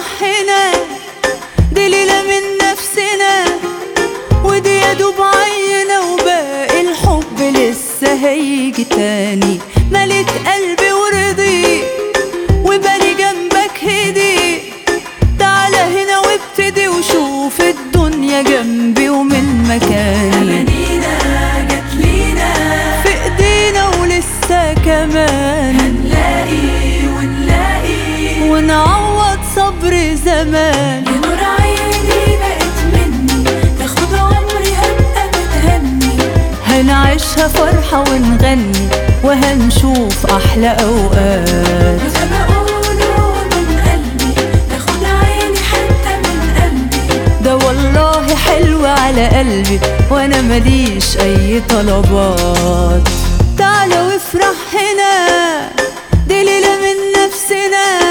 هنا دي ليلة من نفسنا ودي يا دوب عينة وباقي الحب لسه هيجي تاني ملك قلبي ورضي وبالي جنبك هدي تعالى هنا وابتدي وشوف الدنيا جنبي ومن مكاني أمانينا جت لينا في ايدينا ولسه كمان هنلاقي ونلاقي ونعوض صبر زمان يا نور عيني بقت مني تاخد عمري هبقى متهني هنعيشها فرحة ونغني وهنشوف أحلى أوقات وده بقوله من قلبي تاخد عيني حتى من قلبي ده والله حلو على قلبي وأنا ماليش أي طلبات تعالى وافرح هنا دي ليلة من نفسنا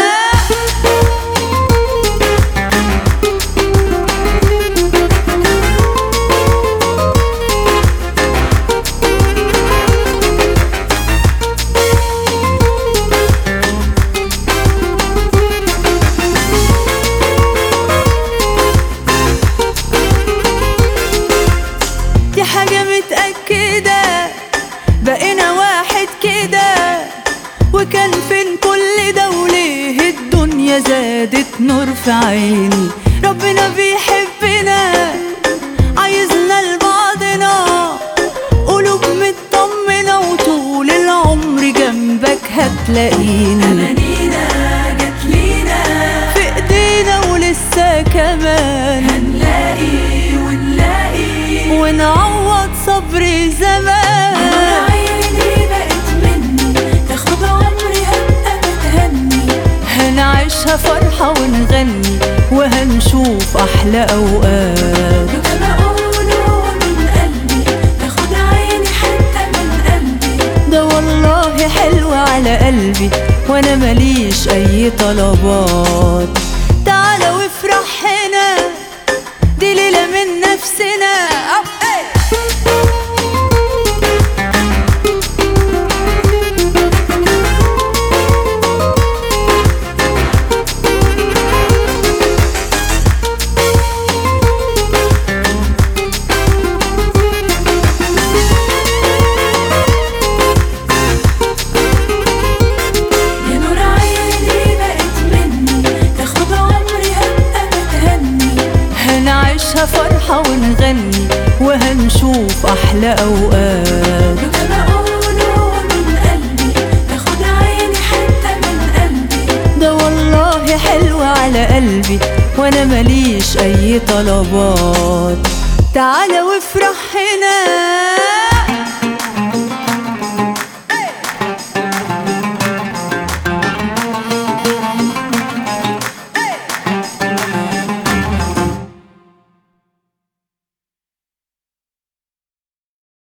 دي حاجة متأكدة بقينا واحد كده وكان فين كل ده وليه الدنيا زادت نور في عيني ربنا بيحبنا عايزنا لبعضنا قلوب مطمنة وطول العمر جنبك هتلاقيني أمانينا جت لينا في ايدينا ولسه كمان هنلاقي ونلاقي ونعوض صبر يا زمان نور عيني بقت مني تاخد عمري هبقى متهني هنعيشها فرحة ونغني وهنشوف أحلى أوقات وده بقوله من قلبي تاخد عيني حتى من قلبي ده والله حلو على قلبي وأنا ماليش أي طلبات تعالى وافرح هنا دي ليلة من نفسنا أو إيه. يا نور عيني بقت مني تاخد عمري هبقى متهني هنعيشها فرحة ونغني وهنشوف أحلى أوقات وده بقوله من قلبي تاخد عيني حتى من قلبي ده والله حلو على قلبي وانا ماليش اي طلبات تعالى وافرح هنا